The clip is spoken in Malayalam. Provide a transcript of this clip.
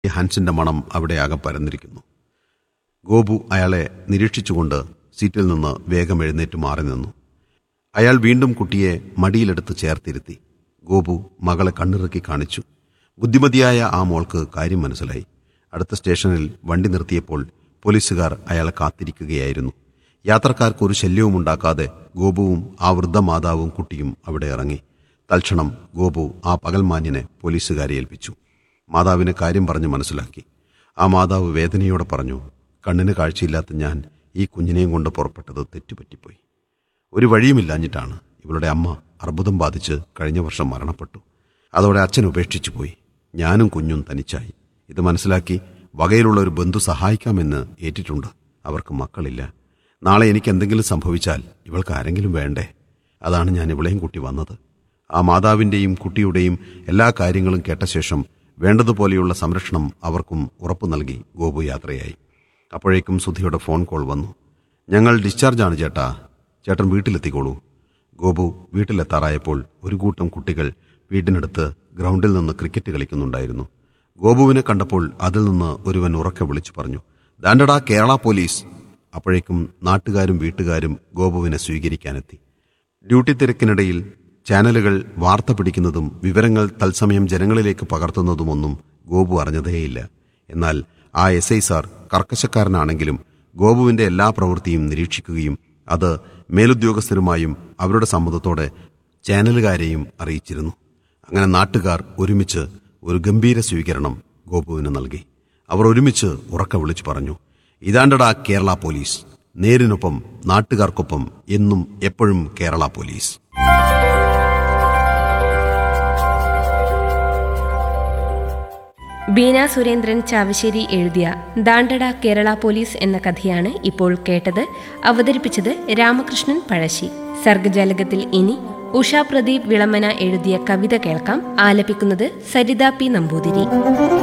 ഹാൻസിന്റെ മണം അവിടെ ആകെ പരന്നിരിക്കുന്നു ഗോപു അയാളെ നിരീക്ഷിച്ചുകൊണ്ട് സീറ്റിൽ നിന്ന് വേഗം എഴുന്നേറ്റ് മാറി നിന്നു അയാൾ വീണ്ടും കുട്ടിയെ മടിയിലെടുത്ത് ചേർത്തിരുത്തി ഗോപു മകളെ കണ്ണിറുക്കി കാണിച്ചു ബുദ്ധിമതിയായ ആ മോൾക്ക് കാര്യം മനസ്സിലായി അടുത്ത സ്റ്റേഷനിൽ വണ്ടി നിർത്തിയപ്പോൾ പോലീസുകാർ അയാളെ കാത്തിരിക്കുകയായിരുന്നു യാത്രക്കാർക്ക് ഒരു ശല്യവും ഉണ്ടാക്കാതെ ഗോപുവും ആ വൃദ്ധമാതാവും കുട്ടിയും അവിടെ ഇറങ്ങി തൽക്ഷണം ഗോപു ആ പകൽമാന്യനെ പോലീസുകാരെ ഏൽപ്പിച്ചു മാതാവിന് കാര്യം പറഞ്ഞ് മനസ്സിലാക്കി ആ മാതാവ് വേദനയോടെ പറഞ്ഞു കണ്ണിന് കാഴ്ചയില്ലാത്ത ഞാൻ ഈ കുഞ്ഞിനെയും കൊണ്ട് പുറപ്പെട്ടത് തെറ്റുപറ്റിപ്പോയി ഒരു വഴിയുമില്ലാഞ്ഞിട്ടാണ് ഇവളുടെ അമ്മ അർബുദം ബാധിച്ച് കഴിഞ്ഞ വർഷം മരണപ്പെട്ടു അതോടെ അച്ഛൻ ഉപേക്ഷിച്ചു പോയി ഞാനും കുഞ്ഞും തനിച്ചായി ഇത് മനസ്സിലാക്കി വകയിലുള്ള ഒരു ബന്ധു സഹായിക്കാമെന്ന് ഏറ്റിട്ടുണ്ട് അവർക്ക് മക്കളില്ല നാളെ എനിക്ക് എന്തെങ്കിലും സംഭവിച്ചാൽ ഇവൾക്ക് ആരെങ്കിലും വേണ്ടേ അതാണ് ഞാൻ ഇവളെയും കൂട്ടി വന്നത് ആ മാതാവിൻ്റെയും കുട്ടിയുടെയും എല്ലാ കാര്യങ്ങളും കേട്ട ശേഷം വേണ്ടതുപോലെയുള്ള സംരക്ഷണം അവർക്കും ഉറപ്പു നൽകി ഗോപു യാത്രയായി അപ്പോഴേക്കും സുധിയുടെ ഫോൺ കോൾ വന്നു ഞങ്ങൾ ഡിസ്ചാർജാണ് ചേട്ടാ ചേട്ടൻ വീട്ടിലെത്തിക്കോളൂ ഗോപു വീട്ടിലെത്താറായപ്പോൾ ഒരു കൂട്ടം കുട്ടികൾ വീട്ടിനടുത്ത് ഗ്രൗണ്ടിൽ നിന്ന് ക്രിക്കറ്റ് കളിക്കുന്നുണ്ടായിരുന്നു ഗോപുവിനെ കണ്ടപ്പോൾ അതിൽ നിന്ന് ഒരുവൻ ഉറക്കെ വിളിച്ചു പറഞ്ഞു ദാണ്ടടാ കേരള പോലീസ് അപ്പോഴേക്കും നാട്ടുകാരും വീട്ടുകാരും ഗോപുവിനെ സ്വീകരിക്കാനെത്തി ഡ്യൂട്ടി തിരക്കിനിടയിൽ ചാനലുകൾ വാർത്ത പിടിക്കുന്നതും വിവരങ്ങൾ തത്സമയം ജനങ്ങളിലേക്ക് പകർത്തുന്നതുമൊന്നും ഗോപു അറിഞ്ഞതേയില്ല എന്നാൽ ആ എസ് ഐ സാർ കർക്കശക്കാരനാണെങ്കിലും ഗോപുവിന്റെ എല്ലാ പ്രവൃത്തിയും നിരീക്ഷിക്കുകയും അത് മേലുദ്യോഗസ്ഥരുമായും അവരുടെ സമ്മതത്തോടെ ചാനലുകാരെയും അറിയിച്ചിരുന്നു അങ്ങനെ നാട്ടുകാർ ഒരുമിച്ച് ഒരു ഗംഭീര സ്വീകരണം ഗോപുവിന് നൽകി അവർ ഒരുമിച്ച് ഉറക്കെ വിളിച്ചു പറഞ്ഞു ഇതാണ്ടടാ കേരള പോലീസ് നേരിനൊപ്പം നാട്ടുകാർക്കൊപ്പം എന്നും എപ്പോഴും കേരള പോലീസ് ബീന സുരേന്ദ്രൻ ചാവശ്ശേരി എഴുതിയ ദാണ്ടട കേരള പോലീസ് എന്ന കഥയാണ് ഇപ്പോൾ കേട്ടത് അവതരിപ്പിച്ചത് രാമകൃഷ്ണൻ പഴശ്ശി സർഗജാലകത്തിൽ ഇനി ഉഷ പ്രദീപ് വിളമന എഴുതിയ കവിത കേൾക്കാം ആലപിക്കുന്നത് സരിത പി നമ്പൂതിരി